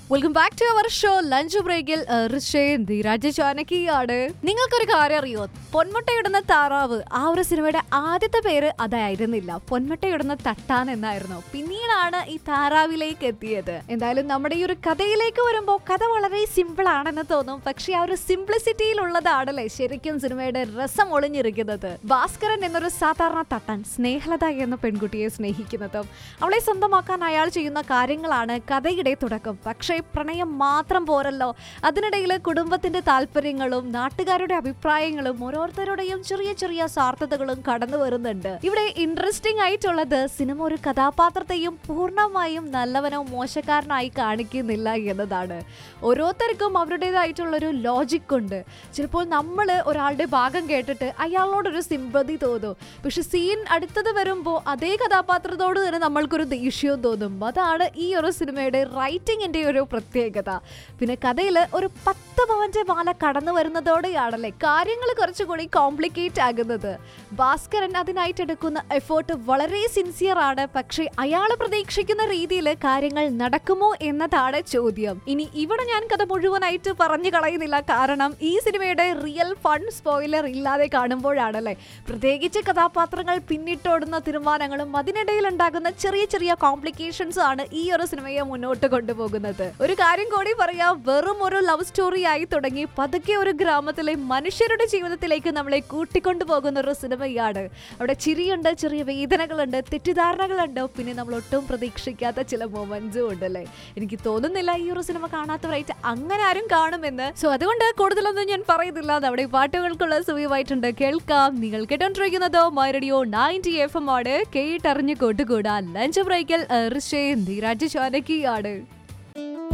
welcome back to our show lunch ബ്രേക്കിൽ ഋഷയും ധീരാജ് ചാനക്കിയാണ് നിങ്ങൾക്കൊരു കാര്യം അറിയോ പൊന്മുട്ടയിടുന്ന താറാവ് ആ ഒരു സിനിമയുടെ ആദ്യത്തെ പേര് അതായിരുന്നില്ല പൊന്മുട്ടയിടുന്ന തട്ടാൻ എന്നായിരുന്നു പിന്നീടാണ് ഈ താറാവിലേക്ക് എത്തിയത് എന്തായാലും നമ്മുടെ ഈ ഒരു കഥയിലേക്ക് വരുമ്പോൾ കഥ വളരെ സിമ്പിൾ ആണെന്ന് തോന്നും പക്ഷെ ആ ഒരു സിംപ്ലിസിറ്റിയിലുള്ളതാണല്ലേ ശരിക്കും സിനിമയുടെ രസം ഒളിഞ്ഞിരിക്കുന്നത് ഭാസ്കരൻ എന്നൊരു സാധാരണ തട്ടാൻ സ്നേഹലത എന്ന പെൺകുട്ടിയെ സ്നേഹിക്കുന്നതും അവളെ സ്വന്തമാക്കാൻ അയാൾ ചെയ്യുന്ന കാര്യങ്ങളാണ് കഥയുടെ തുടക്കം പക്ഷേ പ്രണയം മാത്രം പോരല്ലോ അതിനിടയിൽ കുടുംബത്തിന്റെ താല്പര്യങ്ങളും നാട്ടുകാരുടെ അഭിപ്രായങ്ങളും ഓരോരുത്തരുടെയും ചെറിയ ചെറിയ സാർത്ഥതകളും കടന്നു വരുന്നുണ്ട് ഇവിടെ ഇൻട്രസ്റ്റിംഗ് ആയിട്ടുള്ളത് സിനിമ ഒരു കഥാപാത്രത്തെയും പൂർണ്ണമായും നല്ലവനോ മോശക്കാരനായി കാണിക്കുന്നില്ല എന്നതാണ് ഓരോരുത്തർക്കും അവരുടേതായിട്ടുള്ളൊരു ലോജിക് ഉണ്ട് ചിലപ്പോൾ നമ്മൾ ഒരാളുടെ ഭാഗം കേട്ടിട്ട് അയാളോടൊരു സിമ്പതി തോന്നും പക്ഷെ സീൻ അടുത്തത് വരുമ്പോൾ അതേ കഥാപാത്രത്തോട് തന്നെ നമ്മൾക്കൊരു ദേഷ്യവും തോന്നും അതാണ് ഈ ഒരു സിനിമയുടെ റൈറ്റിംഗിന്റെ ഒരു പ്രത്യേകത പിന്നെ കഥയിൽ ഒരു പത്ത് പവന്റെ മാല കടന്നു വരുന്നതോടെയാണല്ലേ കാര്യങ്ങൾ കുറച്ചുകൂടി കോംപ്ലിക്കേറ്റ് ആകുന്നത് ഭാസ്കരൻ അതിനായിട്ട് എടുക്കുന്ന എഫേർട്ട് വളരെ സിൻസിയർ ആണ് പക്ഷേ അയാൾ പ്രതീക്ഷിക്കുന്ന രീതിയിൽ കാര്യങ്ങൾ നടക്കുമോ എന്നതാണ് ചോദ്യം ഇനി ഇവിടെ ഞാൻ കഥ മുഴുവനായിട്ട് പറഞ്ഞു കളയുന്നില്ല കാരണം ഈ സിനിമയുടെ റിയൽ ഫൺ സ്പോയിലർ ഇല്ലാതെ കാണുമ്പോഴാണല്ലേ പ്രത്യേകിച്ച് കഥാപാത്രങ്ങൾ പിന്നിട്ടോടുന്ന തീരുമാനങ്ങളും അതിനിടയിൽ ഉണ്ടാകുന്ന ചെറിയ ചെറിയ കോംപ്ലിക്കേഷൻസ് ആണ് ഈ ഒരു സിനിമയെ മുന്നോട്ട് കൊണ്ടുപോകുന്നത് ഒരു കാര്യം കൂടി പറയാം വെറും ഒരു ലവ് സ്റ്റോറി ആയി തുടങ്ങി പതുക്കെ ഒരു ഗ്രാമത്തിലെ മനുഷ്യരുടെ ജീവിതത്തിലേക്ക് നമ്മളെ കൂട്ടിക്കൊണ്ടുപോകുന്ന ഒരു സിനിമയാണ് അവിടെ ചിരിയുണ്ട് ചെറിയ വേദനകളുണ്ട് തെറ്റിദ്ധാരണകളുണ്ട് പിന്നെ നമ്മൾ ഒട്ടും പ്രതീക്ഷിക്കാത്ത ചില മൊമെന്റ്സും ഉണ്ടല്ലേ എനിക്ക് തോന്നുന്നില്ല ഈ ഒരു സിനിമ കാണാത്തവരായിട്ട് അങ്ങനെ ആരും കാണുമെന്ന് സോ അതുകൊണ്ട് കൂടുതലൊന്നും ഞാൻ പറയുന്നില്ല നമ്മുടെ പാട്ടുകൾക്കുള്ള സുഖമായിട്ടുണ്ട് കേൾക്കാം നിങ്ങൾ കേട്ടോണ്ടിരിക്കുന്നത് my radio ninety F M ആണ് കേട്ടറിഞ്ഞ് കൂട്ടുകൂടാ ലഞ്ച് ബ്രേക്കിൽ ഋഷേ ധീരാജ് ചാനക്കിയാണ്